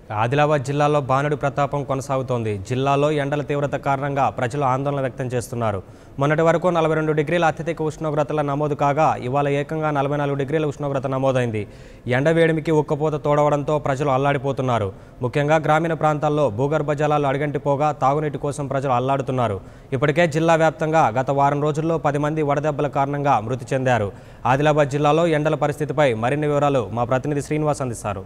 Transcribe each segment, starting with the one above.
ఆదిలాబాద్ జిల్లాలో బాణుడి ప్రతాపం కొనసాగుతోంది జిల్లాలో ఎండల తీవ్రత కారణంగా ప్రజలు ఆందోళన వ్యక్తం చేస్తున్నారు మొన్నటి వరకు నలభై రెండు డిగ్రీల అత్యధిక ఉష్ణోగ్రతల నమోదు కాగా ఇవాళ ఏకంగా నలభై నాలుగు డిగ్రీల ఉష్ణోగ్రత నమోదైంది ఎండ వేడిమికి ఉక్కపోత తోడవడంతో ప్రజలు అల్లాడిపోతున్నారు ముఖ్యంగా గ్రామీణ ప్రాంతాల్లో భూగర్భ జలాలు అడుగంటిపోగా తాగునీటి కోసం ప్రజలు అల్లాడుతున్నారు ఇప్పటికే జిల్లా వ్యాప్తంగా గత వారం రోజుల్లో పది మంది వడదెబ్బల కారణంగా మృతి చెందారు ఆదిలాబాద్ జిల్లాలో ఎండల పరిస్థితిపై మరిన్ని వివరాలు మా ప్రతినిధి శ్రీనివాస్ అందిస్తారు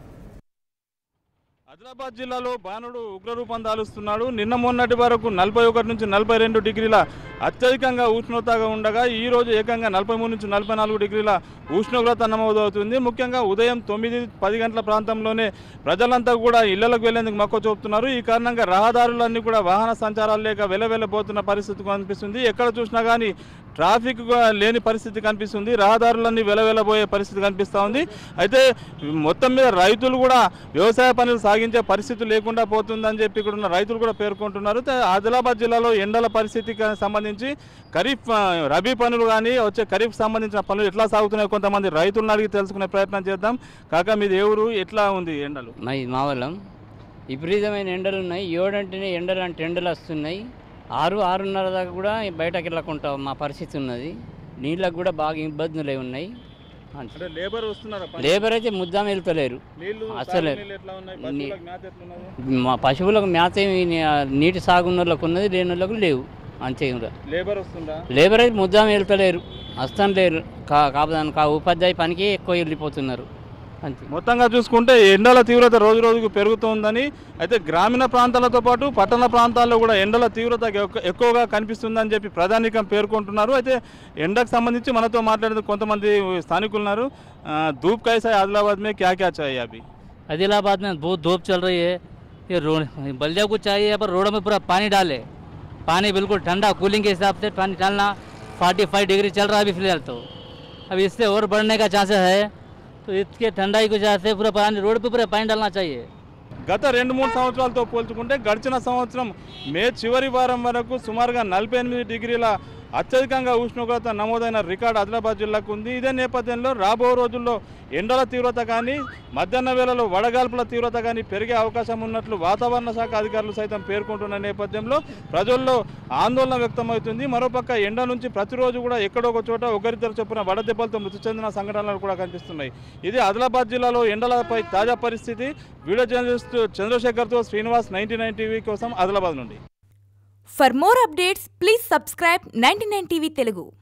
ఆదిలాబాద్ జిల్లాలో బాణుడు ఉగ్రరూపం దాలుస్తున్నాడు నిన్న మొన్నటి వరకు నలభై ఒకటి నుంచి నలభై రెండు డిగ్రీల అత్యధికంగా ఉష్ణోగ్రతగా ఉండగా ఈ రోజు ఏకంగా నలభై మూడు నుంచి నలభై నాలుగు డిగ్రీల ఉష్ణోగ్రత నమోదవుతుంది ముఖ్యంగా ఉదయం తొమ్మిది పది గంటల ప్రాంతంలోనే ప్రజలంతా కూడా ఇళ్లకు వెళ్లేందుకు మక్కువ చూపుతున్నారు ఈ కారణంగా రహదారులన్నీ కూడా వాహన సంచారాలు లేక వెలవెలబోతున్న పరిస్థితి కనిపిస్తుంది ఎక్కడ చూసినా కానీ ట్రాఫిక్ గా లేని పరిస్థితి కనిపిస్తుంది రహదారులన్నీ వెలవెలబోయే పరిస్థితి కనిపిస్తూ ఉంది అయితే మొత్తం మీద రైతులు కూడా వ్యవసాయ పనులు సాగించే పరిస్థితి లేకుండా పోతుందని చెప్పి ఇక్కడ ఉన్న రైతులు కూడా పేర్కొంటున్నారు అయితే ఆదిలాబాద్ జిల్లాలో ఎండల పరిస్థితికి సంబంధించి ఖరీఫ్ ఆ, రబీ పనులు కానీ వచ్చే ఖరీఫ్ సంబంధించిన పనులు ఎట్లా సాగుతున్నాయో కొంతమంది రైతులను అడిగి తెలుసుకునే ప్రయత్నం చేద్దాం కాక మీది ఏ ఊరు ఎట్లా ఉంది ఎండలు మాది మావలం విపరీతమైన ఎండలు ఉన్నాయి ఏడంటేనే ఎండలు అంటే ఎండలు వస్తున్నాయి ఆరు ఆరున్నర దాకా కూడా బయటకు వెళ్ళకుండా మా పరిస్థితి ఉన్నది నీళ్ళకు కూడా బాగా ఇబ్బందులు అయి ఉన్నాయి అంతే. అంటే లేబర్ వస్తున్నారా పని? లేబర్ అయితే ముద్దాం వెళ్తలేరు నీళ్లు అసలే. తాగునీళ్ళు ఎట్లా ఉన్నాయి నీ- పశువులకు మేత ఎట్లున్నది మా పశువులకు మేత ఏమి నీ- నీటి సాగున్న వాళ్ళకు ఉన్నది లేని వాళ్ళకు లేవు అంతే కూడా లేబర్ వస్తుందా లేబర్ అయితే ముద్దాం వెళ్తలేరు వస్తాను లేరు కా కాపదాని కా ఉపాధ్యాయ పనికి ఎక్కువ వెళ్ళిపోతున్నారు అంతే మొత్తంగా చూసుకుంటే ఎండల తీవ్రత రోజు రోజుకు పెరుగుతోందని అయితే గ్రామీణ ప్రాంతాలతో పాటు పట్టణ ప్రాంతాల్లో కూడా ఎండల తీవ్రత ఎక్కు- ఎక్కువగా కనిపిస్తుందని చెప్పి ప్రధానికం పేర్కొంటున్నారు అయితే ఎండకు సంబంధించి మనతో మాట్లాడిన కొంతమంది స్థానికులు ఉన్నారు ఆ, ధూప్ కైసా ఆదిలాబాద్ మే క్యా క్యా చాయి అభి आदिलाबाद में बहुत धूप चल रही है ये रोड बल्दिया को चाहिए यहाँ पर रोडों में पूरा पानी डाले पानी बिल्कुल ठंडा कूलिंग के हिसाब से पानी डालना फोर्टी फाइव डिग्री चल रहा है अभी फिलहाल तो अब इससे और बढ़ने का चांसेस है तो इसके ठंडाई की वजह से पूरा पानी रोड पे पूरा पानी डालना चाहिए గత రెండు మూడు సంవత్సరాలతో పోల్చుకుంటే గడిచిన సంవత్సరం మే చివరి వారం వరకు సుమారుగా నలభై ఎనిమిది డిగ్రీల అత్యధికంగా ఉష్ణోగ్రత నమోదైన రికార్డు ఆదిలాబాద్ జిల్లాకు ఉంది ఇదే నేపథ్యంలో రాబో రోజుల్లో ఎండల తీవ్రత కానీ మధ్యాహ్న వేళలో వడగాల్పుల తీవ్రత కానీ పెరిగే అవకాశం ఉన్నట్లు వాతావరణ శాఖ అధికారులు సైతం పేర్కొంటున్న నేపథ్యంలో ప్రజల్లో ఆందోళన వ్యక్తమవుతుంది మరోపక్క ఎండ నుంచి ప్రతిరోజు కూడా ఎక్కడో ఒక చోట ఒకరిద్దరు చొప్పున వడదెబ్బలతో మృతి చెందిన సంఘటనలు కూడా కనిపిస్తున్నాయి ఇది ఆదిలాబాద్ జిల్లాలో ఎండలపై తాజా పరిస్థితి వీడియో జర్నలిస్ట్ చంద్రశేఖర్తో శ్రీనివాస్ నైన్టీ నైన్ టీవీ కోసం ఆదిలాబాద్ నుండి For more updates, please subscribe 99 TV Telugu.